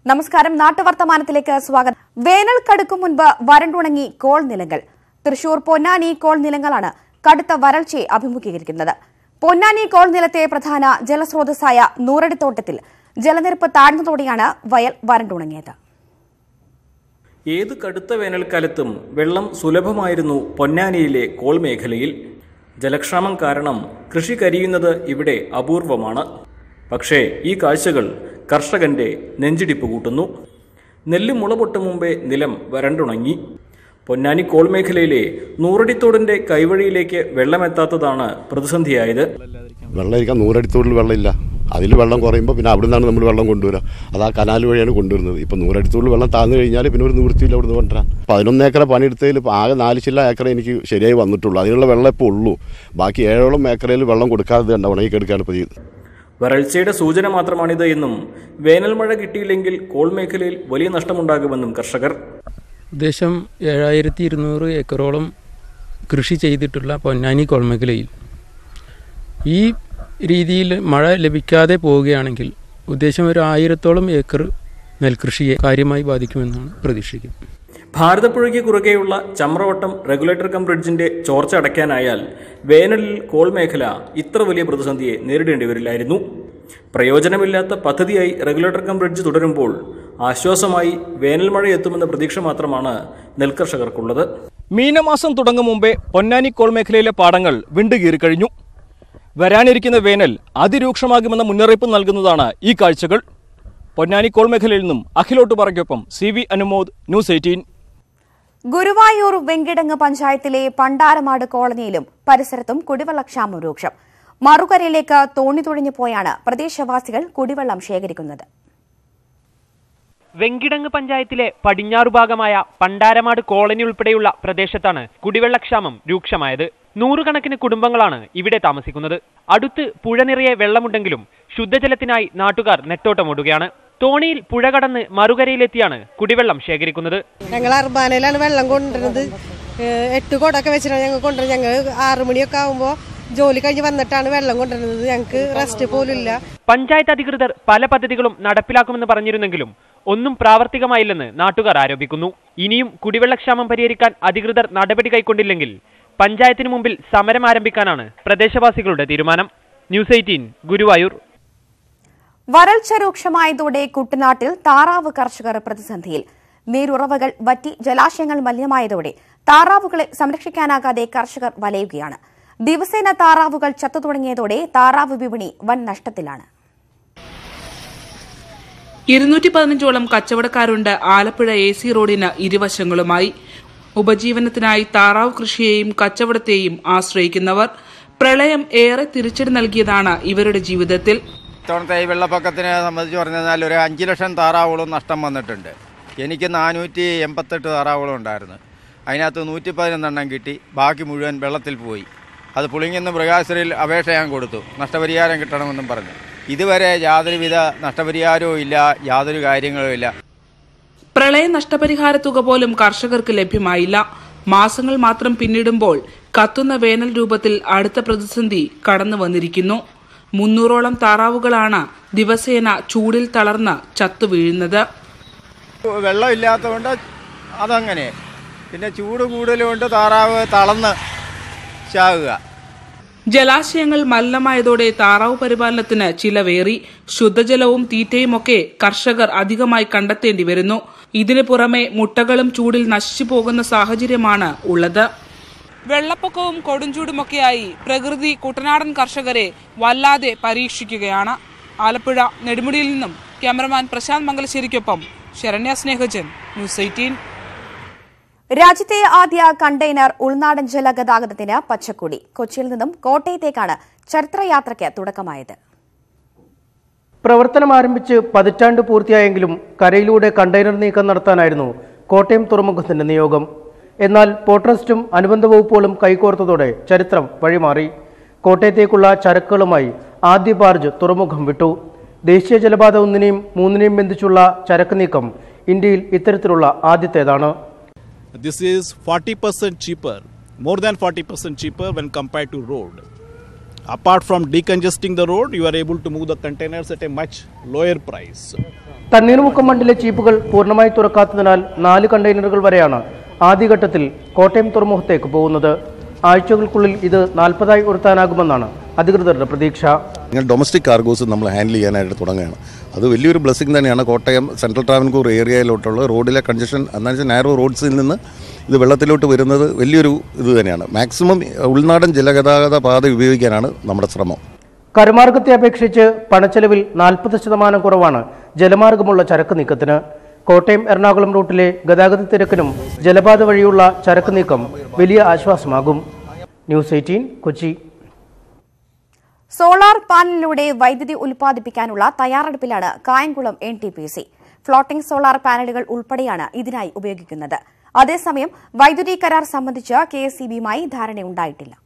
നമസ്കാരം നാട്ടുവർത്തമാനത്തിലേക്ക് സ്വാഗതം വേനൽ കടുക്കും മുൻപ് വരണ്ടുണങ്ങി കോൾ നിലങ്ങൾ തൃശൂർ പൊന്നാനി കോൾ നിലങ്ങളാണ് കടുത്ത വരൾച്ചയെ അഭിമുഖീകരിക്കുന്നത് പൊന്നാനി കോൾ നിലത്തെ പ്രധാന ജലസ്രോതസ്സായ നൂറടിത്തോട്ടത്തിൽ ജലനിരപ്പ് താഴ്ന്നതോടെയാണ് വയൽ വരണ്ടുണങ്ങിയത് ഏത് കടുത്ത വേനൽക്കാലത്തും വെള്ളം സുലഭമായിരുന്നു പൊന്നാനിയിലെ കോൾ മേഖലയിൽ ജലക്ഷാമം കാരണം കൃഷി കരിയുന്നത് ഇവിടെ അപൂർവമാണ് പക്ഷേ ഈ കാഴ്ചകൾ കർഷകന്റെ നെഞ്ചിടിപ്പ് കൂട്ടുന്നു നെല്ല് മുളപൊട്ടും മുമ്പേ നിലം വരണ്ടുണങ്ങി പൊന്നാനി കോൾ മേഖലയിലെ നൂറടിത്തോടിന്റെ കൈവഴിയിലേക്ക് വെള്ളമെത്താത്തതാണ് പ്രതിസന്ധിയായത് വെള്ളം ഇരിക്കാൻ നൂറടിത്തോടിൽ വെള്ളമില്ല അതിൽ വെള്ളം കുറയുമ്പോൾ പിന്നെ അവിടെ നിന്നാണ് നമ്മൾ വെള്ളം കൊണ്ടുവരിക അത് ആ കനാൽ വഴിയാണ് കൊണ്ടുവരുന്നത് ഇപ്പം നൂറടിത്തോടിൽ വെള്ളം താഴ്ന്നു കഴിഞ്ഞാൽ പിന്നെ ഒരു നിവൃത്തിയില്ല അവിടെ നിന്ന് കൊണ്ടുവരാൻ പതിനൊന്ന് ഏക്കറ പണിയെടുത്തതിൽ ഇപ്പോൾ ആകെ നാല് ചില്ല ഏക്കറ എനിക്ക് ശരിയായി വന്നിട്ടുള്ളൂ അതിനുള്ള വെള്ളം ഇപ്പോൾ ഉള്ളൂ ബാക്കി ഏഴോളം ഏക്കറയിൽ വെള്ളം കൊടുക്കാതെ കണ്ട ഉണങ്ങി കെടുക്കുകയാണ് ഇപ്പോൾ ചെയ്യുന്നത് വരൾച്ചയുടെ സൂചന മാത്രമാണിത് എന്നും വേനൽ മഴ കിട്ടിയില്ലെങ്കിൽ കോൾ മേഖലയിൽ വലിയ നഷ്ടമുണ്ടാകുമെന്നും കർഷകർ ഉദ്ദേശം ഏഴായിരത്തി ഇരുന്നൂറ് ഏക്കറോളം കൃഷി ചെയ്തിട്ടുള്ള പൊന്നാനി കൊൾമേഖലയിൽ ഈ രീതിയിൽ മഴ ലഭിക്കാതെ പോവുകയാണെങ്കിൽ ഉദ്ദേശം ഒരു ആയിരത്തോളം ഏക്കർ നെൽകൃഷിയെ കാര്യമായി ബാധിക്കുമെന്നാണ് പ്രതീക്ഷിക്കുന്നത് ഭാരതപ്പുഴയ്ക്ക് കുറുകെയുള്ള ചമ്രവട്ടം റെഗുലേറ്റർ കം ബ്രിഡ്ജിന്റെ ചോർച്ച അടയ്ക്കാനായാൽ വേനലിൽ കോൾ മേഖല ഇത്ര വലിയ പ്രതിസന്ധിയെ നേരിടേണ്ടി വരില്ലായിരുന്നു പ്രയോജനമില്ലാത്ത പദ്ധതിയായി റെഗുലേറ്റർ കം ബ്രിഡ്ജ് തുടരുമ്പോൾ ആശ്വാസമായി വേനൽ മഴ എത്തുമെന്ന പ്രതീക്ഷ മാത്രമാണ് നെൽകർഷകർക്കുള്ളത് മീനമാസം തുടങ്ങും മുമ്പേ പൊന്നാനി കോൾ മേഖലയിലെ പാടങ്ങൾ വിണ്ടുകീറിക്കഴിഞ്ഞു വരാനിരിക്കുന്ന വേനൽ അതിരൂക്ഷമാകുമെന്ന മുന്നറിയിപ്പ് നൽകുന്നതാണ് ഈ കാഴ്ചകൾ പൊന്നാനി കോൾ മേഖലയിൽ നിന്നും അഖിലോട്ട് പറയ്ക്കൊപ്പം C V Anumod news eighteen Guruvayur Venkitangu പഞ്ചായത്തിലെ പണ്ടാരമാട് കോളനിയിലും പരിസരത്തും കുടിവെള്ളക്ഷാമം രൂക്ഷം മറുകരയിലേക്ക് തോണി തുഴഞ്ഞു പോയാണ് പ്രദേശവാസികൾ കുടിവെള്ളം ശേഖരിക്കുന്നത് വെങ്കിടങ്ങ് പഞ്ചായത്തിലെ പടിഞ്ഞാറു ഭാഗമായ പണ്ടാരമാട് കോളനി ഉൾപ്പെടെയുള്ള പ്രദേശത്താണ് കുടിവെള്ളക്ഷാമം രൂക്ഷമായത് നൂറുകണക്കിന് കുടുംബങ്ങളാണ് ഇവിടെ താമസിക്കുന്നത് അടുത്ത് പുഴ നിറയെ വെള്ളമുണ്ടെങ്കിലും ശുദ്ധജലത്തിനായി നാട്ടുകാർ നെട്ടോട്ടമോടുകയാണ് തോണിയിൽ പുഴ കടന്ന് മറുകരയിലെത്തിയാണ് കുടിവെള്ളം ശേഖരിക്കുന്നത് ഞങ്ങൾ അർബാനയിലാണ് വെള്ളം കൊണ്ടുവരുന്നത് ഏഹ് എട്ട് കുടമൊക്കെ വെച്ചിട്ടാണ് ഞങ്ങൾ കൊണ്ടുവരുന്നത് ഞങ്ങൾ ആറു മണിയൊക്കെ ആകുമ്പോൾ ജോലി കഴിഞ്ഞ് വന്നിട്ടാണ് വെള്ളം കൊണ്ടുവരുന്നത് ഞങ്ങൾക്ക് റെസ്റ്റ് പോലും ഇല്ല പഞ്ചായത്ത് അധികൃതർ പല പദ്ധതികളും നടപ്പിലാക്കുമെന്ന് പറഞ്ഞിരുന്നെങ്കിലും ഒന്നും പ്രാവർത്തികമായില്ലെന്ന് നാട്ടുകാർ ആരോപിക്കുന്നു ഇനിയും കുടിവെള്ളക്ഷാമം പരിഹരിക്കാൻ അധികൃതർ നടപടി കൈക്കൊണ്ടില്ലെങ്കിൽ പഞ്ചായത്തിന് മുമ്പിൽ സമരം ആരംഭിക്കാനാണ് പ്രദേശവാസികളുടെ തീരുമാനം ന്യൂസ് എയ്റ്റീൻ ഗുരുവായൂർ വരൾച്ച രൂക്ഷമായതോടെ കുട്ടനാട്ടിൽ താറാവ് കർഷകർ പ്രതിസന്ധിയിൽ നീരുറവകൾ വറ്റി ജലാശയങ്ങൾ മലിനമായതോടെ താറാവുകളെ സംരക്ഷിക്കാനാകാതെ കർഷകർ വലയുകയാണ് ദിവസേന താറാവുകൾ ചത്തു തുടങ്ങിയതോടെ താറാവ് വിപണി വൻ നഷ്ടത്തിലാണ് ഇരുന്നൂറ്റി പതിനഞ്ചോളം കച്ചവടക്കാരുണ്ട് ആലപ്പുഴ എ സി റോഡിന് ഇരുവശങ്ങളുമായി ഉപജീവനത്തിനായി താറാവ് കൃഷിയെയും കച്ചവടത്തെയും ആശ്രയിക്കുന്നവർ പ്രളയം ഏറെ തിരിച്ചടി നൽകിയതാണ് ഇവരുടെ ജീവിതത്തിൽ ഇത്തവണത്തെ ഈ വെള്ളപ്പൊക്കത്തിനെ സംബന്ധിച്ച് പറഞ്ഞാൽ ഒരു അഞ്ച് ലക്ഷം താറാവുകളും നഷ്ടം വന്നിട്ടുണ്ട് എനിക്ക് നാനൂറ്റി എൺപത്തെട്ട് താറാവുകളും ഉണ്ടായിരുന്നു അതിനകത്ത് നൂറ്റി പതിനൊന്നെണ്ണം കിട്ടി ബാക്കി മുഴുവൻ വെള്ളത്തിൽ പോയി അത് പുളിങ്ങുന്ന മൃഗാശ്രയിൽ അപേക്ഷ ഞാൻ കൊടുത്തു നഷ്ടപരിഹാരം കിട്ടണമെന്നും പറഞ്ഞു ഇതുവരെ യാതൊരുവിധ നഷ്ടപരിഹാരവും ഇല്ല യാതൊരു കാര്യങ്ങളും ഇല്ല പ്രളയ നഷ്ടപരിഹാര തുക പോലും കർഷകർക്ക് ലഭ്യമായില്ല മാസങ്ങൾ മാത്രം പിന്നിടുമ്പോൾ കത്തുന്ന വേനൽ രൂപത്തിൽ അടുത്ത പ്രതിസന്ധി കടന്നു വന്നിരിക്കുന്നു മുന്നൂറോളം താറാവുകളാണ് ദിവസേന ചൂടിൽ തളർന്ന് ചത്തുവീഴുന്നത് വെള്ളം ഇല്ലാത്തതുകൊണ്ട് അതങ്ങനെ പിന്നെ ചൂട് കൂടുതലുകൊണ്ട് താറാവ് തളർന്ന് ചാകുക ജലാശയങ്ങൾ മലിനമായതോടെ താറാവ് പരിപാലനത്തിന് ചിലവേറി ശുദ്ധജലവും തീറ്റയുമൊക്കെ കർഷകർ അധികമായി കണ്ടെത്തേണ്ടി വരുന്നു ഇതിനു പുറമെ മുട്ടകളും ചൂടിൽ നശിച്ചു പോകുന്ന സാഹചര്യമാണ് ഉള്ളത് വെള്ളപ്പൊക്കവും കൊടുംചൂടുമൊക്കെയായി പ്രകൃതി കുട്ടനാടൻ കർഷകരെ വല്ലാതെ പരീക്ഷിക്കുകയാണ് ആലപ്പുഴ നെടുമുടിയിൽ നിന്നും ക്യാമറമാൻ പ്രശാന്ത് മംഗലശ്ശേരിക്കൊപ്പം ശരണ്യ സ്നേഹജൻ ന്യൂസ് എയ്റ്റീൻ രാജ്യത്തെ ആദ്യ കണ്ടെയ്നർ ഉൾനാടൻ ജല ഗതാഗതത്തിന് പച്ചക്കൊടി കൊച്ചിയിൽ നിന്നും കോട്ടയത്തേക്കാണ് ചരിത്രയാത്രയ്ക്ക് തുടക്കമായത് പ്രവർത്തനം ആരംഭിച്ച് പതിറ്റാണ്ട് പൂർത്തിയായെങ്കിലും കരയിലൂടെ കണ്ടെയ്നർ നീക്കം നടത്താനായിരുന്നു കോട്ടയം തുറമുഖത്തിന്റെ നിയോഗം എന്നാൽ പോർട്രസ്റ്റും അനുബന്ധ വകുപ്പുകളും കൈകോർത്തതോടെ ചരിത്രം വഴിമാറി കോട്ടയത്തേക്കുള്ള ചരക്കുകളുമായി ആദ്യ ബാർജ് തുറമുഖം വിട്ടു ദേശീയ ജലപാത ഒന്നിനെയും മൂന്നിനെയും ബന്ധിച്ചുള്ള ചരക്ക് നീക്കം ഇന്ത്യയിൽ ഇത്തരത്തിലുള്ള ആദ്യത്തേതാണ് This is 40% cheaper, more than 40% cheaper when compared to road. Apart from decongesting the road, you are able to move the containers at a much lower price. Thanneermukkom മണ്ടിലെ ചീപ്പുകൾ പൂർണ്ണമായി തുറക്കാത്തതിനാൽ നാല് കണ്ടെയ്നറുകൾ വരെയാണ് ആദ്യഘട്ടത്തിൽ കോട്ടയം തുറമുഖത്തേക്ക് പോകുന്നത് ആഴ്ചകൾക്കുള്ളിൽ ഇത് നാൽപ്പതായി ഉയർത്താനാകുമെന്നാണ് അധികൃതരുടെ പ്രതീക്ഷ ഇങ്ങനെ ഡൊമസ്റ്റിക് കാർഗോസ് നമ്മൾ ഹാൻഡിൽ ചെയ്യാനായിട്ട് തുടങ്ങുകയാണ് അത് വലിയൊരു ബ്ലെസ്സിങ് തന്നെയാണ് കോട്ടയം സെൻട്രൽ ട്രാവൻകൂർ ഏരിയയിലോട്ടുള്ള റോഡിലെ കൺജഷൻ എന്താ വെച്ചാൽ നാരോ റോഡ്സിൽ നിന്ന് ഇത് വെള്ളത്തിലോട്ട് വരുന്നത് വലിയൊരു ഇത് തന്നെയാണ് മാക്സിമം ഉൾനാടൻ ജലഗതാഗത പാത ഉപയോഗിക്കാനാണ് നമ്മുടെ ശ്രമം കരമാർഗത്തെ അപേക്ഷിച്ച് പണച്ചെലവിൽ നാൽപ്പത് ശതമാനം കുറവാണ് ജലമാർഗമുള്ള ചരക്ക് നീക്കത്തിന് കോട്ടയം എറണാകുളം റൂട്ടിലെ ഗതാഗത തിരക്കിനും ജലപാത വഴിയുള്ള ചരക്ക് നീക്കം വലിയ ആശ്വാസമാകും ന്യൂസ് എയ്റ്റീൻ കൊച്ചി സോളാർ പാനലിലൂടെ വൈദ്യുതി ഉൽപ്പാദിപ്പിക്കാനുള്ള തയ്യാറെടുപ്പിലാണ് Kayamkulam N T P C floating solar പാനലുകൾ ഉൾപ്പെടെയാണ് ഇതിനായി ഉപയോഗിക്കുന്നത് അതേസമയം വൈദ്യുതി കരാർ സംബന്ധിച്ച് കെ എസ് സി ബിയുമായി ധാരണയുണ്ടായിട്ടില്ല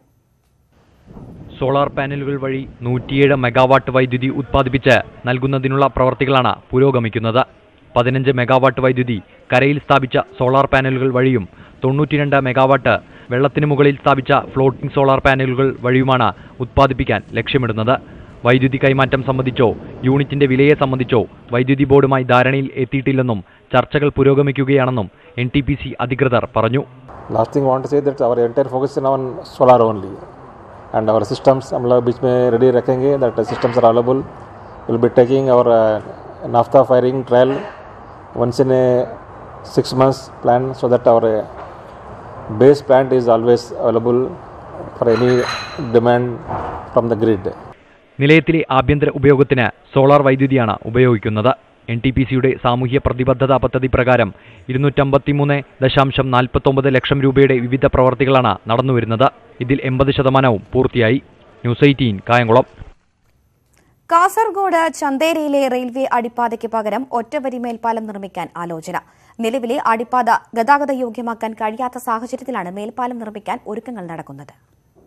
സോളാർ പാനലുകൾ വഴി നൂറ്റിയേഴ് മെഗാവാട്ട് വൈദ്യുതി ഉത്പാദിപ്പിച്ച് നൽകുന്നതിനുള്ള പ്രവർത്തികളാണ് പുരോഗമിക്കുന്നത് പതിനഞ്ച് മെഗാവാട്ട് വൈദ്യുതി കരയിൽ സ്ഥാപിച്ച സോളാർ പാനലുകൾ വഴിയും തൊണ്ണൂറ്റിരണ്ട് മെഗാവാട്ട് വെള്ളത്തിന് മുകളിൽ സ്ഥാപിച്ച ഫ്ലോട്ടിംഗ് സോളാർ പാനലുകൾ വഴിയുമാണ് ഉത്പാദിപ്പിക്കാൻ ലക്ഷ്യമിടുന്നത് വൈദ്യുതി കൈമാറ്റം സംബന്ധിച്ചോ യൂണിറ്റിന്റെ വിലയെ സംബന്ധിച്ചോ വൈദ്യുതി ബോർഡുമായി ധാരണയിൽ എത്തിയിട്ടില്ലെന്നും ചർച്ചകൾ പുരോഗമിക്കുകയാണെന്നും എൻ ടി പി സി അധികൃതർ പറഞ്ഞു Last thing I want to say that our entire focus is on solar only. And our systems, हम लोग बीच में ready रखेंगे that the systems are available. We'll be taking our uh, naphtha firing trial once in a six months plan so that our uh, base plant is always available for any demand from the grid. നിലയത്തിലെ ആഭ്യന്തര ഉപയോഗത്തിന് solar വൈദ്യുതിയാണ് ഉപയോഗിക്കുന്നത് N T P സിയുടെ സാമൂഹ്യ പ്രതിബദ്ധതാ പദ്ധതി പ്രകാരം ഇരുന്നൂറ്റമ്പത്തിമൂന്ന് ദശാംശം നാൽപ്പത്തൊമ്പത് ലക്ഷം രൂപയുടെ വിവിധ പ്രവർത്തികളാണ് നടന്നുവരുന്നത് ഇതിൽ എൺപത് ശതമാനവും പൂർത്തിയായി ന്യൂസ് എയ്റ്റീൻ കായംകുളം കാസർഗോഡ് ചന്തേരയിലെ റെയിൽവേ അടിപ്പാതയ്ക്ക് പകരം ഒറ്റവരി മേൽപ്പാലം നിർമ്മിക്കാൻ ആലോചന നിലവിലെ അടിപ്പാത ഗതാഗത യോഗ്യമാക്കാൻ കഴിയാത്ത സാഹചര്യത്തിലാണ് മേൽപ്പാലം നിർമ്മിക്കാൻ ഒരുക്കങ്ങൾ നടക്കുന്നത്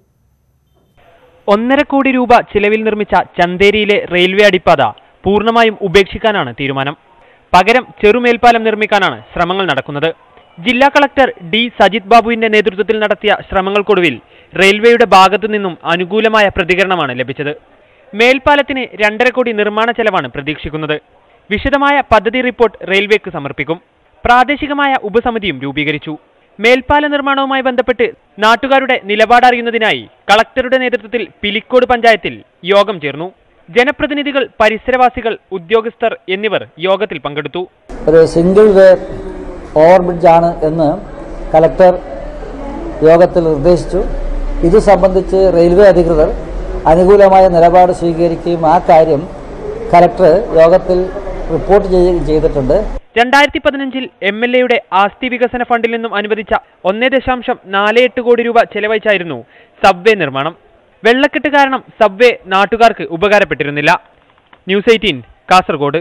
ഒന്നര കോടി രൂപ ചിലവിൽ നിർമ്മിച്ച ചന്തേരിയിലെ റെയിൽവേ അടിപ്പാത പൂർണ്ണമായും ഉപേക്ഷിക്കാനാണ് തീരുമാനം പകരം ചെറുമേൽപ്പാലം നിർമ്മിക്കാനാണ് ശ്രമങ്ങൾ നടക്കുന്നത് ജില്ലാ കളക്ടർ ഡി സജിത് ബാബുവിന്റെ നേതൃത്വത്തിൽ നടത്തിയ ശ്രമങ്ങൾക്കൊടുവിൽ റെയിൽവേയുടെ ഭാഗത്തു നിന്നും അനുകൂലമായ പ്രതികരണമാണ് ലഭിച്ചത് മേൽപ്പാലത്തിന് രണ്ടര കോടി നിർമ്മാണ ചെലവാണ് പ്രതീക്ഷിക്കുന്നത് വിശദമായ പദ്ധതി റിപ്പോർട്ട് റെയിൽവേക്ക് സമർപ്പിക്കും പ്രാദേശികമായ ഉപസമിതിയും രൂപീകരിച്ചു മേൽപ്പാല നിർമ്മാണവുമായി ബന്ധപ്പെട്ട് നാട്ടുകാരുടെ നിലപാടറിയുന്നതിനായി കളക്ടറുടെ നേതൃത്വത്തിൽ പിലിക്കോട് പഞ്ചായത്തിൽ യോഗം ചേർന്നു ജനപ്രതിനിധികൾ പരിസരവാസികൾ ഉദ്യോഗസ്ഥർ എന്നിവർ യോഗത്തിൽ പങ്കെടുത്തു ഒരു സിംഗിൾ വേ ഓവർ ബ്രിഡ്ജാണ് എന്ന് കലക്ടർ യോഗത്തിൽ നിർദ്ദേശിച്ചു ഇത് സംബന്ധിച്ച് റെയിൽവേ അധികൃതർ അനുകൂലമായ നിലപാട് സ്വീകരിക്കുകയും ആ കാര്യം കലക്ടർ യോഗത്തിൽ റിപ്പോർട്ട് ചെയ്യുകയും ചെയ്തിട്ടുണ്ട് രണ്ടായിരത്തി പതിനഞ്ചിൽ എം എൽ എയുടെ ആസ്തി വികസന ഫണ്ടിൽ നിന്നും അനുവദിച്ച ഒന്നേ ദശാംശം നാല് എട്ട് കോടി രൂപ ചെലവഴിച്ചായിരുന്നു സബ്വേ നിർമ്മാണം വെള്ളക്കെട്ട് കാരണം സബ്വേ നാട്ടുകാർക്ക് ഉപകാരപ്പെട്ടിരുന്നില്ല ന്യൂസ് എയ്റ്റീൻ കാസർഗോഡ്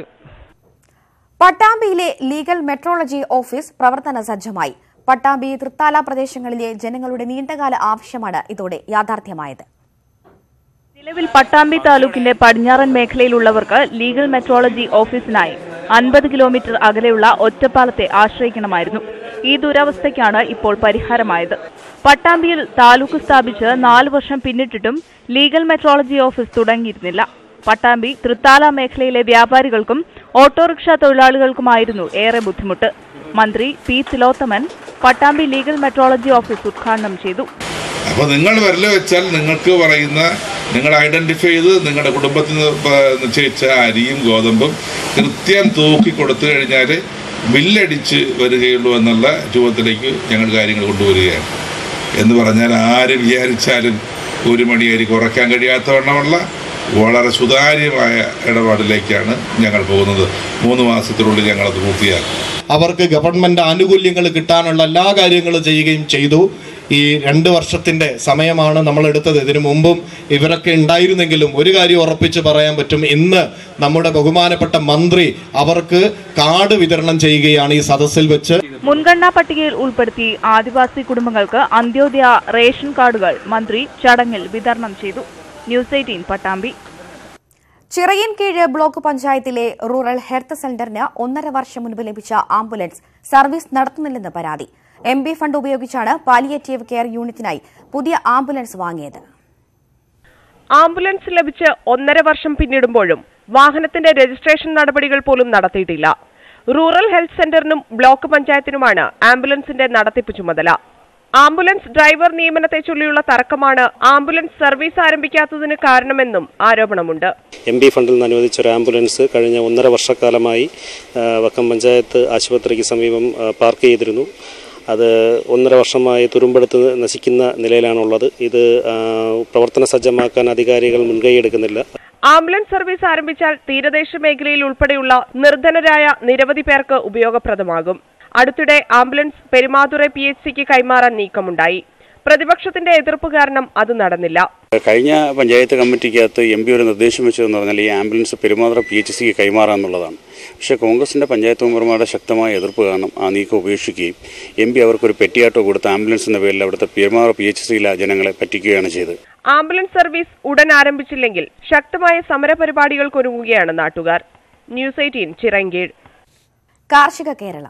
പട്ടാമ്പിയിലെ ലീഗൽ മെട്രോളജി ഓഫീസ് പ്രവർത്തന സജ്ജമായി പട്ടാമ്പി തൃത്താല പ്രദേശങ്ങളിലെ ജനങ്ങളുടെ നീണ്ടകാല ആവശ്യമാണ് ഇതോടെ യാഥാർത്ഥ്യമായത് നിലവിൽ പട്ടാമ്പി താലൂക്കിന്റെ പടിഞ്ഞാറൻ മേഖലയിലുള്ളവർക്ക് ലീഗൽ മെട്രോളജി ഓഫീസിനായി അൻപത് കിലോമീറ്റർ അകലെയുള്ള ഒറ്റപ്പാലത്തെ ആശ്രയിക്കണമായിരുന്നു ഈ ദുരവസ്ഥയ്ക്കാണ് ഇപ്പോൾ പരിഹാരമായത് പട്ടാമ്പിയിൽ താലൂക്ക് സ്ഥാപിച്ച് നാല് വർഷം പിന്നിട്ടിട്ടും ലീഗൽ മെട്രോളജി ഓഫീസ് തുടങ്ങിയിരുന്നില്ല പട്ടാമ്പി തൃത്താല മേഖലയിലെ വ്യാപാരികൾക്കും ഓട്ടോറിക്ഷ തൊഴിലാളികൾക്കുമായിരുന്നു ഏറെ ബുദ്ധിമുട്ട് മന്ത്രി P Thilothaman Pattambi legal metrology office ഉദ്ഘാടനം ചെയ്തു അപ്പോൾ നിങ്ങൾ വിരൽ വെച്ചാൽ നിങ്ങൾക്ക് പറയുന്ന നിങ്ങൾ ഐഡന്റിഫൈ ചെയ്ത് നിങ്ങളുടെ കുടുംബത്തിൽ നിന്ന് പ- നിശ്ചയിച്ച അരിയും ഗോതമ്പും കൃത്യം തൂക്കി കൊടുത്തു കഴിഞ്ഞാൽ ബില്ലടിച്ച് വരികയുള്ളൂ എന്നുള്ള രൂപത്തിലേക്ക് ഞങ്ങൾ കാര്യങ്ങൾ കൊണ്ടുവരികയാണ് എന്ന് പറഞ്ഞാൽ ആര് വിചാരിച്ചാലും ഒരു മണി അരി കുറയ്ക്കാൻ കഴിയാത്തവണ്ണമുള്ള വളരെ സുതാര്യമായ ഇടപാടിലേക്കാണ് ഞങ്ങൾ പോകുന്നത് മൂന്ന് മാസത്തിനുള്ളിൽ ഞങ്ങളത് പൂർത്തിയാക്കും അവർക്ക് ഗവൺമെന്റ് ആനുകൂല്യങ്ങൾ കിട്ടാനുള്ള എല്ലാ കാര്യങ്ങളും ചെയ്യുകയും ചെയ്തു ഈ രണ്ട് വർഷത്തിന്റെ സമയമാണ് നമ്മൾ എടുത്തത് ഇതിനു മുമ്പും ഇവരൊക്കെ ഉണ്ടായിരുന്നെങ്കിലും ഒരു കാര്യം ഉറപ്പിച്ച് പറയാൻ പറ്റും ഇന്ന് നമ്മുടെ ബഹുമാനപ്പെട്ട മന്ത്രി അവർക്ക് കാർഡ് വിതരണം ചെയ്യുകയാണ് ഈ സദസ്സിൽ വെച്ച് മുൻഗണനാ പട്ടികയിൽ ഉൾപ്പെടുത്തി ആദിവാസി കുടുംബങ്ങൾക്ക് അന്ത്യോദയ റേഷൻ കാർഡുകൾ മന്ത്രി ചടങ്ങിൽ വിതരണം ചെയ്തു news eighteen Pattambi Chirayinkeezhu block പഞ്ചായത്തിലെ റൂറൽ ഹെൽത്ത് സെന്ററിന് ഒന്നര വർഷം മുൻപ് ലഭിച്ച ആംബുലൻസ് സർവീസ് നടത്തുന്നില്ലെന്ന് പരാതി എം ബി ഫണ്ട് ഉപയോഗിച്ചാണ് പാലിയേറ്റീവ് കെയർ യൂണിറ്റിനായി പുതിയ ആംബുലൻസ് വാങ്ങിയത് ആംബുലൻസ് ലഭിച്ച് ഒന്നര വർഷം പിന്നിടുമ്പോഴും വാഹനത്തിന്റെ രജിസ്ട്രേഷൻ നടപടികൾ പോലും നടത്തിയിട്ടില്ല റൂറൽ ഹെൽത്ത് സെന്ററിനും ബ്ലോക്ക് പഞ്ചായത്തിനുമാണ് ആംബുലൻസിന്റെ നടത്തിപ്പ് ചുമതല ആംബുലൻസ് ഡ്രൈവർ നിയമനത്തെ ചൊല്ലിയുള്ള തർക്കമാണ് ആംബുലൻസ് സർവീസ് ആരംഭിക്കാത്തതിന് കാരണമെന്നും ആരോപണമുണ്ട് എം പി ഫണ്ടിൽ നിന്ന് അനുവദിച്ച ഒരു ആംബുലൻസ് കഴിഞ്ഞ ഒന്നര വർഷക്കാലമായി ആ, വക്കം പഞ്ചായത്ത് ആശുപത്രിക്ക് സമീപം ആ, പാർക്ക് ചെയ്തിരുന്നു അത് ഒന്നര വർഷമായി തുരുമ്പെടുത്ത് നശിക്കുന്ന നിലയിലാണുള്ളത് ഇത് ആ, പ്രവർത്തന സജ്ജമാക്കാൻ അധികാരികൾ മുൻകൈയെടുക്കുന്നില്ല ആംബുലൻസ് സർവീസ് ആരംഭിച്ചാൽ തീരദേശ മേഖലയിൽ ഉൾപ്പെടെയുള്ള നിർധനരായ നിരവധി പേർക്ക് ഉപയോഗപ്രദമാകും അടുത്തിടെ ആംബുലൻസ് പെരുമാതുറ പി എച്ച് സിക്ക് കൈമാറാൻ നീക്കമുണ്ടായി പ്രതിപക്ഷത്തിന്റെ എതിർപ്പ് കാരണം അത് നടന്നില്ല കഴിഞ്ഞ പഞ്ചായത്ത് കമ്മിറ്റിക്കകത്ത് എം പി ഒരു നിർദ്ദേശം വെച്ചതെന്ന് പറഞ്ഞാൽ ഈ ആംബുലൻസ് പെരുമാതുറ പി എച്ച് സിക്ക് കൈമാറാന്നുള്ളതാണ് പക്ഷേ കോൺഗ്രസിൻ്റെ പഞ്ചായത്ത് മെമ്പർമാരുടെ ശക്തമായ എതിർപ്പ് കാരണം ആ നീക്കം ഉപേക്ഷിക്കുകയും എം പി അവർക്കൊരു പെറ്റിയാട്ടോ കൊടുത്ത ആംബുലൻസ് എന്ന പേരിൽ അവിടുത്തെ പെരുമാതുറ പി എച്ച് സിയിലെ ജനങ്ങളെ പറ്റിക്കുകയാണ് ചെയ്തത് ആംബുലൻസ് സർവീസ് ഉടൻ ആരംഭിച്ചില്ലെങ്കിൽ ശക്തമായ സമരപരിപാടികൾക്കൊരുങ്ങുകയാണ് നാട്ടുകാർ ന്യൂസ് എയ്റ്റീൻ ചിറങ്കീഴ് കാർഷിക കേരളം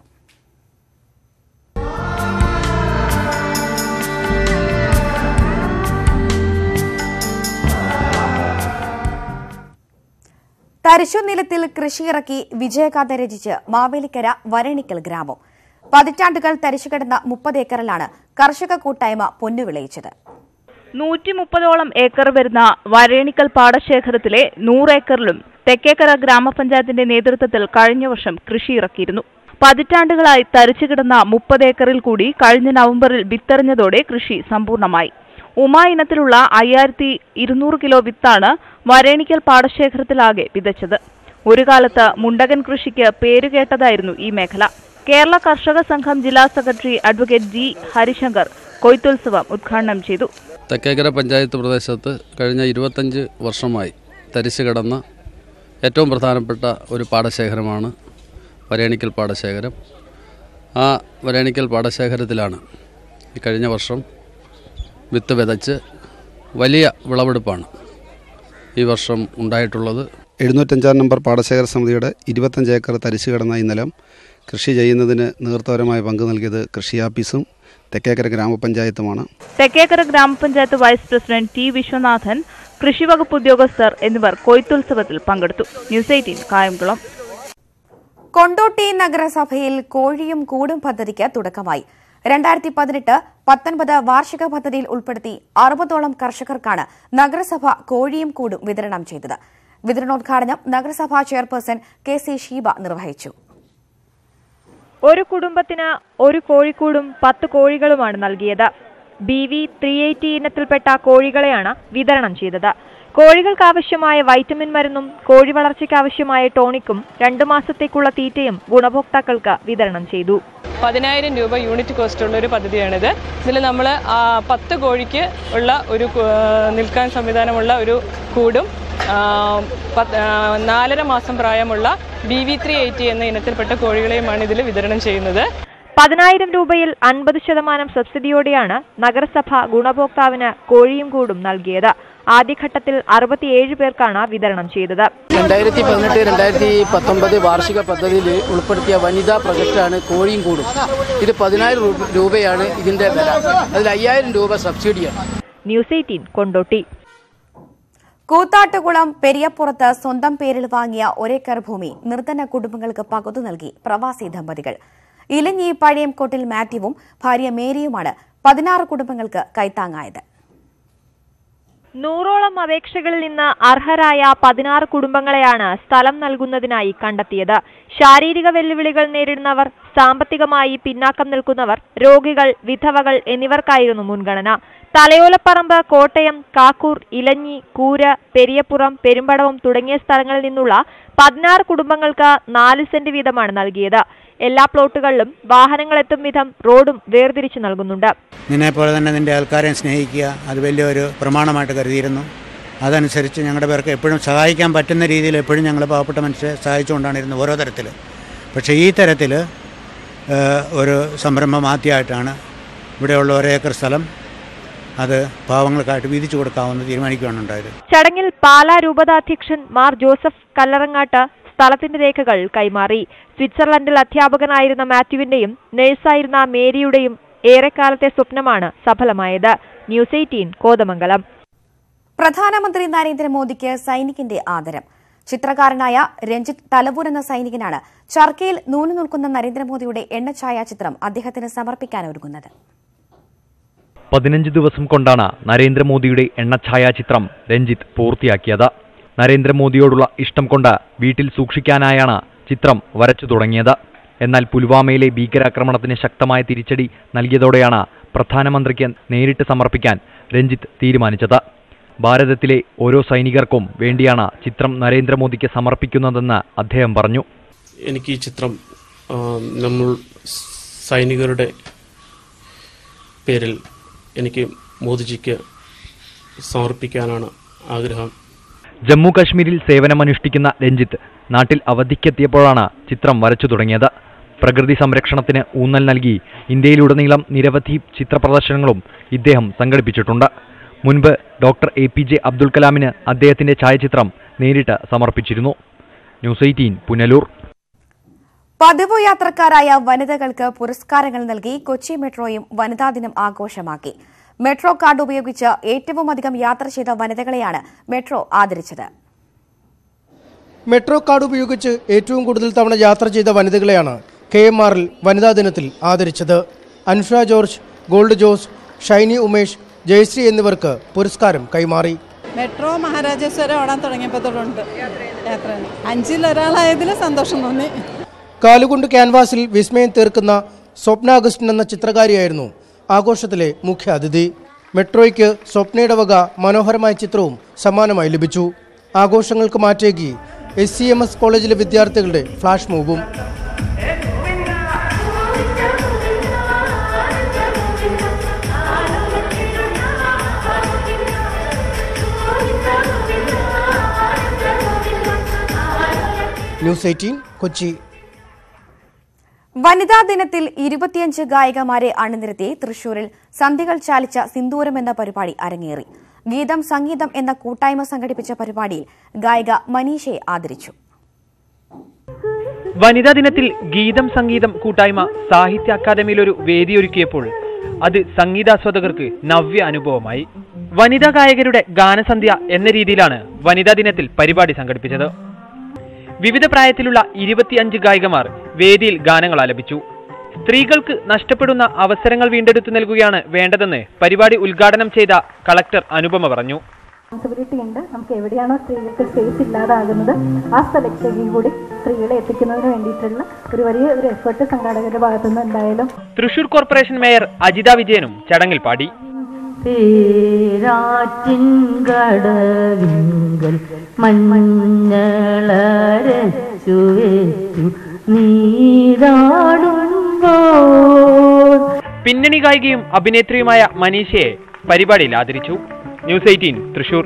തരിശു നിലത്തിൽ കൃഷിയിറക്കി വിജയഗാഥ രചിച്ച് മാവേലിക്കര വരണിക്കൽ ഗ്രാമം പതിറ്റാണ്ടുകൾ തരിശു കിടന്ന മുപ്പത് ഏക്കറിലാണ് കർഷക കൂട്ടായ്മ പൊന്നുവിളയിച്ചത് നൂറ്റി മുപ്പതോളം ഏക്കർ വരുന്ന വരേണിക്കൽ പാടശേഖരത്തിലെ നൂറേക്കറിലും തെക്കേക്കര ഗ്രാമപഞ്ചായത്തിന്റെ നേതൃത്വത്തിൽ കഴിഞ്ഞ വർഷം കൃഷി ഇറക്കിയിരുന്നു പതിറ്റാണ്ടുകളായി തരിച്ചു കിടന്ന മുപ്പത് ഏക്കറിൽ കൂടി കഴിഞ്ഞ നവംബറിൽ വിത്തെറിഞ്ഞതോടെ കൃഷി സമ്പൂർണ്ണമായി ഉമ ഇനത്തിലുള്ള അയ്യായിരത്തി ഇരുന്നൂറ് കിലോ വിത്താണ് വരേണിക്കൽ പാടശേഖരത്തിലാകെ വിതച്ചത് ഒരു കാലത്ത് മുണ്ടകൻ കൃഷിക്ക് പേരുകേട്ടതായിരുന്നു ഈ മേഖല കേരള കർഷക സംഘം ജില്ലാ സെക്രട്ടറി അഡ്വക്കേറ്റ് ജി ഹരിശങ്കർ കൊയ്ത്തുത്സവം ഉദ്ഘാടനം ചെയ്തു തെക്കേക്കര പഞ്ചായത്ത് പ്രദേശത്ത് കഴിഞ്ഞ ഇരുപത്തഞ്ച് വർഷമായി തരിശു കിടന്ന ഏറ്റവും പ്രധാനപ്പെട്ട ഒരു പാടശേഖരമാണ് വരേണിക്കൽ പാടശേഖരം ആ വരേണിക്കൽ പാടശേഖരത്തിലാണ് ഈ കഴിഞ്ഞ വർഷം വിത്ത് വിതച്ച് വലിയ വിളവെടുപ്പാണ് ഈ വർഷം ഉണ്ടായിട്ടുള്ളത് എഴുന്നൂറ്റഞ്ചാം നമ്പർ പാടശേഖര സമിതിയുടെ ഇരുപത്തഞ്ച് ഏക്കർ തരിച്ചു കിടന്ന ഈ നിലം കൃഷി ചെയ്യുന്നതിന് നേതൃത്വപരമായ പങ്ക് നൽകിയത് കൃഷി ആഫീസും തെക്കേക്കര ഗ്രാമപഞ്ചായത്തുമാണ് തെക്കേക്കര ഗ്രാമപഞ്ചായത്ത് വൈസ് പ്രസിഡന്റ് ടി വിശ്വനാഥൻ കൃഷിവകുപ്പ് ഉദ്യോഗസ്ഥർ എന്നിവർ കൊയ്ത്തുത്സവത്തിൽ പങ്കെടുത്തു ന്യൂസ് എയ്റ്റീൻ കായംകുളം കൊണ്ടോട്ടി നഗരസഭയിൽ കോഴിയും കൂടും പദ്ധതിക്ക് തുടക്കമായി രണ്ടായിരത്തി പതിനെട്ട് പത്തൊൻപത് വാർഷിക പദ്ധതിയിൽ ഉൾപ്പെടുത്തി അറുപതോളം കർഷകർക്കാണ് നഗരസഭ കോഴിയും കൂടും വിതരണം ചെയ്തത് വിതരണോദ്ഘാടനം നഗരസഭാ ചെയർപേഴ്സൺ കെ സി ഷീബ നിർവഹിച്ചു ഒരു കുടുംബത്തിന് ഒരു കോഴിക്കൂടും പത്ത് കോഴികളുമാണ് നൽകിയത് ബി വി ത്രീ എയ്റ്റി ഇനത്തിൽപ്പെട്ട കോഴികളെയാണ് വിതരണം ചെയ്തത് കോഴികൾക്ക് ആവശ്യമായ വൈറ്റമിൻ മരുന്നും കോഴി വളർച്ചയ്ക്ക് ആവശ്യമായ ടോണിക്കും രണ്ടു മാസത്തേക്കുള്ള തീറ്റയും ഗുണഭോക്താക്കൾക്ക് വിതരണം ചെയ്തു പതിനായിരം രൂപ യൂണിറ്റ് കോസ്റ്റ് ഉള്ള ഒരു പദ്ധതിയാണിത് ഇതിൽ നമ്മൾ പത്ത് കോഴിക്ക് ഉള്ള ഒരു കു- ആ, നിൽക്കാൻ സംവിധാനമുള്ള ഒരു കൂടും ആ, പത്ത്- ആ, നാലര മാസം പ്രായമുള്ള ബി വി ത്രീ എയ്റ്റി എന്ന ഇനത്തിൽപ്പെട്ട കോഴികളെയുമാണ് ഇതിൽ വിതരണം ചെയ്യുന്നത് പതിനായിരം രൂപയിൽ അൻപത് ശതമാനം സബ്സിഡിയോടെയാണ് നഗരസഭ ഗുണഭോക്താവിന് കോഴിയും കൂടും നൽകിയത് ആദ്യഘട്ടത്തിൽ അറുപത്തിയേഴ് പേർക്കാണ് വിതരണം ചെയ്തത് രണ്ടായിരത്തി പതിനെട്ട് രണ്ടായിരത്തി പത്തൊമ്പത് വാർഷിക പദ്ധതിയിൽ ഉൾപ്പെടുത്തിയ വനിതാ പ്രൊജക്റ്റാണ് കോഴിയും കൂടും ഇത് പതിനായിരം രൂപ- രൂപയാണ് ഇതിന്റെ വില അതിൽ അയ്യായിരം രൂപ സബ്സിഡിയാണ് ന്യൂസ് എയ്റ്റീൻ കൊണ്ടോട്ടി കൂത്താട്ടുകുളം പെരിയപ്പുറത്ത് സ്വന്തം പേരിൽ വാങ്ങിയ ഒരേക്കർ ഭൂമി നിർധന കുടുംബങ്ങൾക്ക് പകുതു നൽകി പ്രവാസി ദമ്പതികൾ ഇലഞ്ഞി പഴയംകോട്ടിൽ മാത്യുവും ഭാര്യ മേരിയുമാണ് പതിനാറ് കുടുംബങ്ങൾക്ക് കൈത്താങ്ങായത് നൂറോളം അപേക്ഷകളിൽ നിന്ന് അർഹരായ പതിനാറ് കുടുംബങ്ങളെയാണ് സ്ഥലം നൽകുന്നതിനായി കണ്ടെത്തിയത് ശാരീരിക വെല്ലുവിളികൾ നേരിടുന്നവർ സാമ്പത്തികമായി പിന്നാക്കം നിൽക്കുന്നവർ രോഗികൾ വിധവകൾ എന്നിവർക്കായിരുന്നു മുൻഗണന തലയോലപ്പറമ്പ് കോട്ടയം കാക്കൂർ ഇലഞ്ഞി കൂര പെരിയപ്പുറം പെരുമ്പടവം തുടങ്ങിയ സ്ഥലങ്ങളിൽ നിന്നുള്ള പതിനാറ് കുടുംബങ്ങൾക്ക് നാല് സെന്റ് വീതമാണ് നൽകിയത് എല്ലാ പ്ലോട്ടുകളിലും വാഹനങ്ങൾ എത്തും വിധം റോഡും വേർതിരിച്ചു നൽകുന്നുണ്ട് നിന്നെ പോലെ തന്നെ നിന്റെ ആൾക്കാരെ സ്നേഹിക്കുക അത് വലിയൊരു പ്രമാണമായിട്ട് കരുതിയിരുന്നു അതനുസരിച്ച് ഞങ്ങളുടെ പേർക്ക് എപ്പോഴും സഹായിക്കാൻ പറ്റുന്ന രീതിയിൽ എപ്പോഴും ഞങ്ങൾ പാവപ്പെട്ട മനുഷ്യരെ സഹായിച്ചുകൊണ്ടാണ് ഇരുന്നത് ഓരോ തരത്തിൽ പക്ഷേ ഈ തരത്തിൽ ഒരു സംരംഭം ആദ്യമായിട്ടാണ് ഇവിടെയുള്ള ഒരേക്കർ സ്ഥലം അത് പാവങ്ങൾക്കായിട്ട് വീതിച്ചു കൊടുക്കാമെന്ന് തീരുമാനിക്കുകയാണ് ഉണ്ടായത് ചടങ്ങിൽ പാലാ രൂപതാധ്യക്ഷൻ മാർ ജോസഫ് കല്ലറങ്ങാട്ട് സ്ഥലത്തിന്റെ രേഖകൾ കൈമാറി സ്വിറ്റ്സർലൻഡിൽ അധ്യാപകനായിരുന്ന മാത്യുവിന്റെയും നഴ്സായിരുന്ന മേരിയുടെയും ഏറെക്കാലത്തെ സ്വപ്നമാണ് സഫലമായത് ന്യൂസ് എയ്റ്റീൻ കോതമംഗലം പ്രധാനമന്ത്രി നരേന്ദ്രമോദിക്ക് സൈനികിന്റെ ആദരം ചിത്രകാരനായ രഞ്ജിത്ത് തലവൂർ എന്ന സൈനികനാണ് ചർക്കയിൽ നൂനു നിൽക്കുന്ന നരേന്ദ്രമോദിയുടെ എണ്ണ ഛായാചിത്രം അദ്ദേഹത്തിന് സമർപ്പിക്കാനൊരുങ്ങുന്നത് പതിനഞ്ച് ദിവസം കൊണ്ടാണ് നരേന്ദ്രമോദിയുടെ എണ്ണഛായാചിത്രം രഞ്ജിത്ത് പൂർത്തിയാക്കിയത് നരേന്ദ്രമോദിയോടുള്ള ഇഷ്ടം കൊണ്ട് വീട്ടിൽ സൂക്ഷിക്കാനായാണ് ചിത്രം വരച്ചു തുടങ്ങിയത് എന്നാൽ പുൽവാമയിലെ ഭീകരാക്രമണത്തിന് ശക്തമായ തിരിച്ചടി നൽകിയതോടെയാണ് പ്രധാനമന്ത്രിക്ക് നേരിട്ട് സമർപ്പിക്കാൻ രഞ്ജിത്ത് തീരുമാനിച്ചത് ഭാരതത്തിലെ ഓരോ സൈനികർക്കും വേണ്ടിയാണ് ചിത്രം നരേന്ദ്രമോദിക്ക് സമർപ്പിക്കുന്നതെന്ന് അദ്ദേഹം പറഞ്ഞു എനിക്ക് ഈ ചിത്രം ആ, നമ്മൾ സൈനികരുടെ പേരിൽ എനിക്ക് മോദിജിക്ക് സമർപ്പിക്കാനാണ് ആഗ്രഹം ജമ്മു കശ്മീരിൽ സേവനമനുഷ്ഠിക്കുന്ന രഞ്ജിത്ത് നാട്ടിൽ അവധിക്കെത്തിയപ്പോഴാണ് ചിത്രം വരച്ചു തുടങ്ങിയത് പ്രകൃതി സംരക്ഷണത്തിന് ഊന്നൽ നൽകി ഇന്ത്യയിലുടനീളം നിരവധി ചിത്രപ്രദർശനങ്ങളും ഇദ്ദേഹം സംഘടിപ്പിച്ചിട്ടുണ്ട് മുൻപ് doctor A P J Abdul കലാമിന് അദ്ദേഹത്തിന്റെ ഛായാചിത്രം നേരിട്ട് സമർപ്പിച്ചിരുന്നു ന്യൂസ് എയ്റ്റീൻ പുനലൂർ പതിവ് യാത്രക്കാരായ വനിതകൾക്ക് പുരസ്കാരങ്ങൾ നൽകി കൊച്ചി മെട്രോയും വനിതാ ദിനം ആഘോഷമാക്കി മെട്രോ കാർഡ് ഉപയോഗിച്ച് ഏറ്റവും അധികം യാത്ര ചെയ്ത വനിതകളെയാണ് മെട്രോ ആദരിച്ചത് മെട്രോ കാർഡ് ഉപയോഗിച്ച് ഏറ്റവും കൂടുതൽ തവണ യാത്ര ചെയ്ത വനിതകളെയാണ് കെ എം ആറിൽ വനിതാ ദിനത്തിൽ ആദരിച്ചത് അൻഷ ജോർജ് ഗോൾഡ് ജോസ് ഷൈനി ഉമേഷ് ജയശ്രീ എന്നിവർക്ക് പുരസ്കാരം കൈമാറി മെട്രോ മഹാരാജാസ് വരെ ഓടാൻ തുടങ്ങിയപ്പോൾ തൊട്ടുണ്ട് യാത്ര അഞ്ചിൽ ഒരാളായതിൽ സന്തോഷം തോന്നി കാലുകൊണ്ട് ക്യാൻവാസിൽ വിസ്മയം തീർക്കുന്ന സ്വപ്ന അഗസ്റ്റിൻ എന്ന ചിത്രകാരിയായിരുന്നു ആഘോഷത്തിലെ മുഖ്യ അതിഥി മെട്രോയ്ക്ക് സ്വപ്നയുടെ വക മനോഹരമായ ചിത്രവും സമ്മാനമായി ലഭിച്ചു ആഘോഷങ്ങൾക്ക് മാറ്റേകി എസ് സി എം എസ് കോളേജിലെ വിദ്യാർത്ഥികളുടെ ഫ്ലാഷ് മൂവും ന്യൂസ് എയ്റ്റീൻ കൊച്ചി വനിതാ ദിനത്തിൽ ഇരുപത്തിയഞ്ച് ഗായികമാരെ അണിനിരത്തി തൃശൂരിൽ സന്ധികൾ ചാലിച്ച സിന്ദൂരം എന്ന പരിപാടി അരങ്ങേറി ഗീതം സംഗീതം എന്ന കൂട്ടായ്മ സംഘടിപ്പിച്ച പരിപാടിയിൽ ഗായിക മനീഷയെ ആദരിച്ചു വനിതാ ദിനത്തിൽ ഗീതം സംഗീതം കൂട്ടായ്മ സാഹിത്യ അക്കാദമിയിൽ ഒരു വേദിയൊരുക്കിയപ്പോൾ അത് സംഗീതാസ്വാദകർക്ക് നവ്യ അനുഭവമായി വനിതാ ഗായകരുടെ ഗാനസന്ധ്യ എന്ന രീതിയിലാണ് വനിതാ ദിനത്തിൽ പരിപാടി സംഘടിപ്പിച്ചത് വിവിധ പ്രായത്തിലുള്ള ഇരുപത്തിയഞ്ച് ഗായികമാർ വേദിയിൽ ഗാനങ്ങൾ ആലപിച്ചു സ്ത്രീകൾക്ക് നഷ്ടപ്പെടുന്ന അവസരങ്ങൾ വീണ്ടെടുത്തു നൽകുകയാണ് വേണ്ടതെന്ന് പരിപാടി ഉദ്ഘാടനം ചെയ്ത കളക്ടർ അനുപമ പറഞ്ഞു റെസ്പോൺസിബിലിറ്റി ഉണ്ട് നമുക്ക് എവിടെയാണോ സ്ത്രീകൾക്ക് സ്പേസ് ഇല്ലാതാകുന്നത് ആ സ്ഥലത്തേക്കും കൂടി സ്ത്രീകളെ എത്തിക്കുന്നതിന് വേണ്ടിയിട്ടുള്ള ഒരു വലിയ ഒരു എഫേർട്ട് സംഘാടകരുടെ ഭാഗത്തുനിന്ന് എന്തായാലും തൃശൂർ കോർപ്പറേഷൻ മേയർ അജിത വിജയനും ചടങ്ങിൽ പാടി പേരാറ്റിൻകടവിങ്കൽ മഞ്ഞളരച്ചുവേറ്റു നീരാടുമ്പോൾ പിന്നണി ഗായികയും അഭിനേത്രിയുമായ മനീഷയെ പരിപാടിയിൽ ആദരിച്ചു ന്യൂസ് എയ്റ്റീൻ തൃശൂർ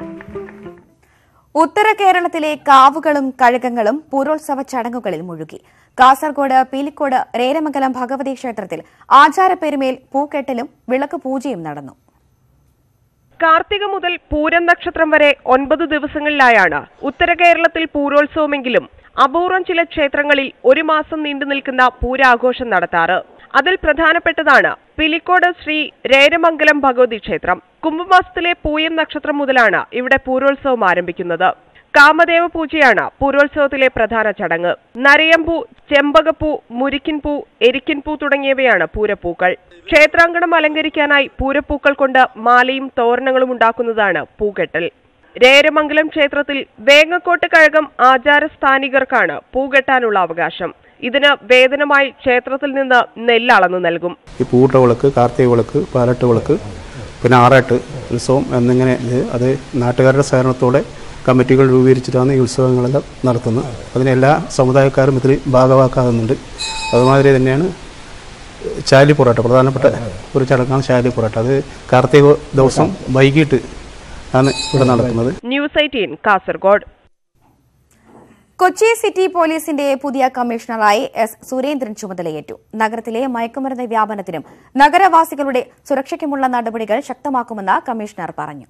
ഉത്തര കേരളത്തിലെ കാവുകളും കഴകങ്ങളും പൂരോത്സവ ചടങ്ങുകളിൽ മുഴുകി കാസർഗോഡ് പീലിക്കോട് രേരമംഗലം ഭഗവതി ക്ഷേത്രത്തിൽ ആചാരപ്പെരുമേൽ പൂക്കെട്ടലും വിളക്ക് പൂജയും നടന്നു കാർത്തിക മുതൽ പൂരം നക്ഷത്രം വരെ ഒൻപത് ദിവസങ്ങളിലായാണ് ഉത്തര കേരളത്തിൽ പൂരോത്സവമെങ്കിലും അപൂർവം ചില ക്ഷേത്രങ്ങളിൽ ഒരു മാസം നീണ്ടു നിൽക്കുന്ന പൂരാഘോഷം നടത്താറ് അതിൽ പ്രധാനപ്പെട്ടതാണ് പിലിക്കോട് ശ്രീ രേരമംഗലം ഭഗവതി ക്ഷേത്രം കുംഭമാസത്തിലെ പൂയം നക്ഷത്രം മുതലാണ് ഇവിടെ പൂരോത്സവം ആരംഭിക്കുന്നത് കാമദേവ പൂജയാണ് പൂരോത്സവത്തിലെ പ്രധാന ചടങ്ങ് നരയമ്പൂ ചെമ്പകപ്പൂ മുരിക്കിൻപൂ എരിക്കിൻപൂ തുടങ്ങിയവയാണ് പൂരപ്പൂക്കൾ ക്ഷേത്രാങ്കണം അലങ്കരിക്കാനായി പൂരപ്പൂക്കൾ കൊണ്ട് മാലയും തോരണങ്ങളും ഉണ്ടാക്കുന്നതാണ് പൂകെട്ടൽ രേരമംഗലം ക്ഷേത്രത്തിൽ വേങ്ങക്കോട്ട് കഴകം ആചാരസ്ഥാനികർക്കാണ് പൂകെട്ടാനുള്ള അവകാശം ഇതിന് വേതനമായി ക്ഷേത്രത്തിൽ നിന്ന് നെല്ല് അളന്നു നൽകും ഈ പൂട്ട വിളക്ക് കാർത്തിക വിളക്ക് പാലട്ട് വിളക്ക് പിന്നെ ആറാട്ട് ഉത്സവം എന്നിങ്ങനെ ഇത് അത് നാട്ടുകാരുടെ സഹകരണത്തോടെ കമ്മിറ്റികൾ രൂപീകരിച്ചിട്ടാണ് ഈ ഉത്സവങ്ങളെല്ലാം നടത്തുന്നത് അതിന് എല്ലാ സമുദായക്കാരും ഇതിൽ ഭാഗവാക്കാകുന്നുണ്ട് അതുമാതിരി തന്നെയാണ് ചാലി പൊറോട്ട പ്രധാനപ്പെട്ട ഒരു ചടങ്ങാണ് ചാലി പൊറോട്ട അത് കാർത്തിക ദിവസം വൈകിട്ട് ആണ് ഇവിടെ നടത്തുന്നത് news eighteen Kasaragod Kochi city പോലീസിന്റെ പുതിയ കമ്മീഷണറായി എസ് സുരേന്ദ്രൻ ചുമതലയേറ്റു നഗരത്തിലെ മയക്കുമരുന്ന് വ്യാപനത്തിനും നഗരവാസികളുടെ സുരക്ഷയ്ക്കുമുള്ള നടപടികൾ ശക്തമാക്കുമെന്ന് കമ്മീഷണർ പറഞ്ഞു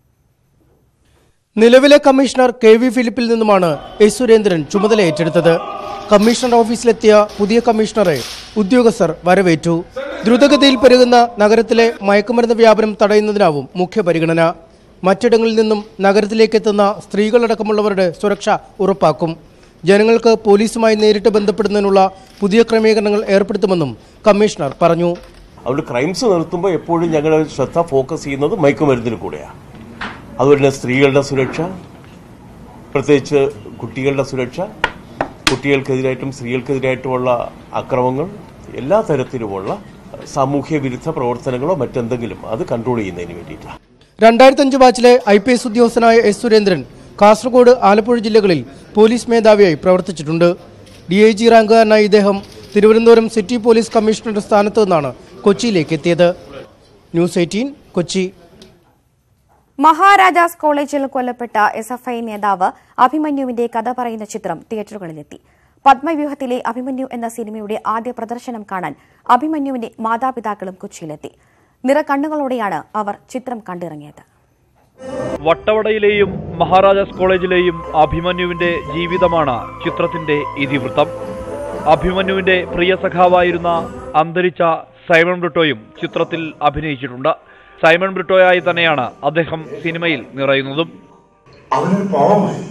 നിലവിലെ കമ്മീഷണർ കെ വി ഫിലിപ്പിൽ നിന്നുമാണ് എസ് സുരേന്ദ്രൻ ചുമതല ഏറ്റെടുത്തത് കമ്മീഷണർ ഓഫീസിലെത്തിയ പുതിയ കമ്മീഷണറെ ഉദ്യോഗസ്ഥർ വരവേറ്റു ദ്രുതഗതിയിൽ പെരുകുന്ന നഗരത്തിലെ മയക്കുമരുന്ന് വ്യാപനം തടയുന്നതിനാവും മുഖ്യ പരിഗണന മറ്റിടങ്ങളിൽ നിന്നും നഗരത്തിലേക്ക് എത്തുന്ന സ്ത്രീകളടക്കമുള്ളവരുടെ സുരക്ഷ ഉറപ്പാക്കും ജനങ്ങൾക്ക് പോലീസുമായി നേരിട്ട് ബന്ധപ്പെടുന്നതിനുള്ള പുതിയ ക്രമീകരണങ്ങൾ ഏർപ്പെടുത്തുമെന്നും കമ്മീഷണർ പറഞ്ഞു അതുകൊണ്ട് ക്രൈംസ് നിർത്തുമ്പോൾ എപ്പോഴും ഞങ്ങളുടെ ശ്രദ്ധ ഫോക്കസ് ചെയ്യുന്നത് മയക്കുമരുന്നിൽ കൂടെയാണ് അതുപോലെ തന്നെ സ്ത്രീകളുടെ സുരക്ഷ പ്രത്യേകിച്ച് കുട്ടികളുടെ സുരക്ഷ കുട്ടികൾക്കെതിരായിട്ടും സ്ത്രീകൾക്കെതിരായിട്ടുമുള്ള അക്രമങ്ങൾ എല്ലാ തരത്തിലുമുള്ള സാമൂഹ്യ വിരുദ്ധ പ്രവർത്തനങ്ങളോ മറ്റെന്തെങ്കിലും അത് കൺട്രോൾ ചെയ്യുന്നതിന് വേണ്ടിയിട്ടാണ് രണ്ടായിരത്തി അഞ്ച് ബാച്ചിലെ ഐ പി എസ് ഉദ്യോഗസ്ഥനായ എസ് സുരേന്ദ്രൻ കാസർഗോഡ് ആലപ്പുഴ ജില്ലകളിൽ പോലീസ് മേധാവിയായി പ്രവർത്തിച്ചിട്ടുണ്ട് ഡി ഐ ജി റാങ്കുകാരനായ ഇദ്ദേഹം തിരുവനന്തപുരം സിറ്റി പോലീസ് കമ്മീഷണറുടെ സ്ഥാനത്ത് നിന്നാണ് കൊച്ചിയിലേക്ക് എത്തിയത് ന്യൂസ് എയ്റ്റീൻ കൊച്ചി മഹാരാജാസ് കോളേജിൽ കൊല്ലപ്പെട്ട എസ് എഫ് ഐ നേതാവ് അഭിമന്യുവിന്റെ കഥ പറയുന്ന ചിത്രം തിയേറ്ററുകളിലെത്തി പത്മവ്യൂഹത്തിലെ അഭിമന്യു എന്ന സിനിമയുടെ ആദ്യ പ്രദർശനം കാണാൻ അഭിമന്യുവിന്റെ മാതാപിതാക്കളും കൊച്ചിയിലെത്തി നിറകണ്ണുകളോടെയാണ് അവർ ചിത്രം കണ്ടിറങ്ങിയത് വട്ടവടയിലെയും മഹാരാജാസ് കോളേജിലെയും അഭിമന്യുവിന്റെ ജീവിതമാണ് ചിത്രത്തിന്റെ ഇതിവൃത്തം അഭിമന്യുവിന്റെ പ്രിയ സഖാവായിരുന്ന അന്തരിച്ച സൈമൺ ബ്രിട്ടോയും ചിത്രത്തിൽ അഭിനയിച്ചിട്ടുണ്ട് സൈമൺ ബ്രിട്ടോയായി തന്നെയാണ് അദ്ദേഹം സിനിമയിൽ നിറയുന്നതും അവനൊരു പാവമായിരുന്നു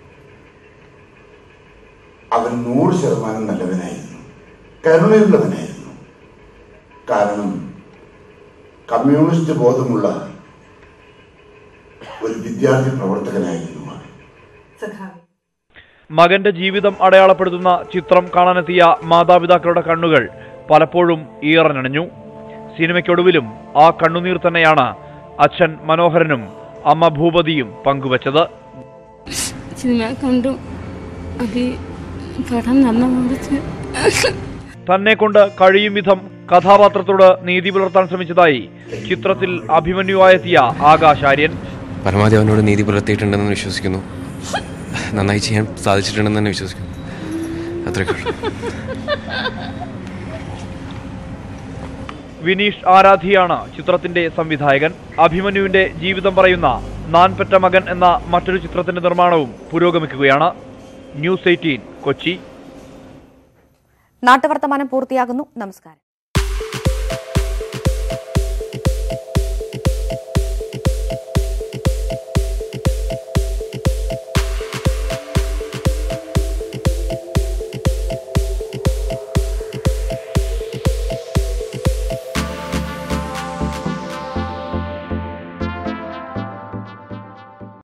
അവൻ നൂറ് ശതമാനം നല്ലവനായിരുന്നു കരുണയുള്ളവനായിരുന്നു കാരണം കമ്മ്യൂണിസ്റ്റ് ബോധമുള്ള ഒരു വിദ്യാർത്ഥി പ്രവർത്തകനായിരുന്നു അവൻ. മകന്റെ ജീവിതം അടയാളപ്പെടുത്തുന്ന ചിത്രം കാണാനെത്തിയ മാതാപിതാക്കളുടെ കണ്ണുകൾ പലപ്പോഴും ഈറനണിഞ്ഞു സിനിമയ്ക്കൊടുവിലും ആ കണ്ണുനീർ തന്നെയാണ് അച്ഛൻ മനോഹരനും അമ്മ ഭൂപതിയും പങ്കുവച്ചത് സിനിമ കണ്ടു അത് പടം നന്ന തന്നെ കൊണ്ട് കഴിയും വിധം കഥാപാത്രത്തോട് നീതി പുലർത്താൻ ശ്രമിച്ചതായി ചിത്രത്തിൽ അഭിമന്യുവായെത്തിയ ആകാശാര്യൻ പരമാവധി അവനോട് നീതി പുലർത്തിയിട്ടുണ്ടെന്ന് വിശ്വസിക്കുന്നു നന്നായി ചെയ്യാൻ സാധിച്ചിട്ടുണ്ടെന്ന് തന്നെ വിശ്വസിക്കുന്നു അത്രയൊക്കെ ഉള്ളൂ. വിനീഷ് ആരാധിയാണ് ചിത്രത്തിന്റെ സംവിധായകൻ അഭിമന്യുവിന്റെ ജീവിതം പറയുന്ന നാൻപെറ്റ മകൻ എന്ന മറ്റൊരു ചിത്രത്തിന്റെ നിർമ്മാണവും പുരോഗമിക്കുകയാണ് ന്യൂസ് എയ്റ്റീൻ കൊച്ചി നാട്ടുവർത്തമാനം പൂർത്തിയാകുന്നു നമസ്കാരം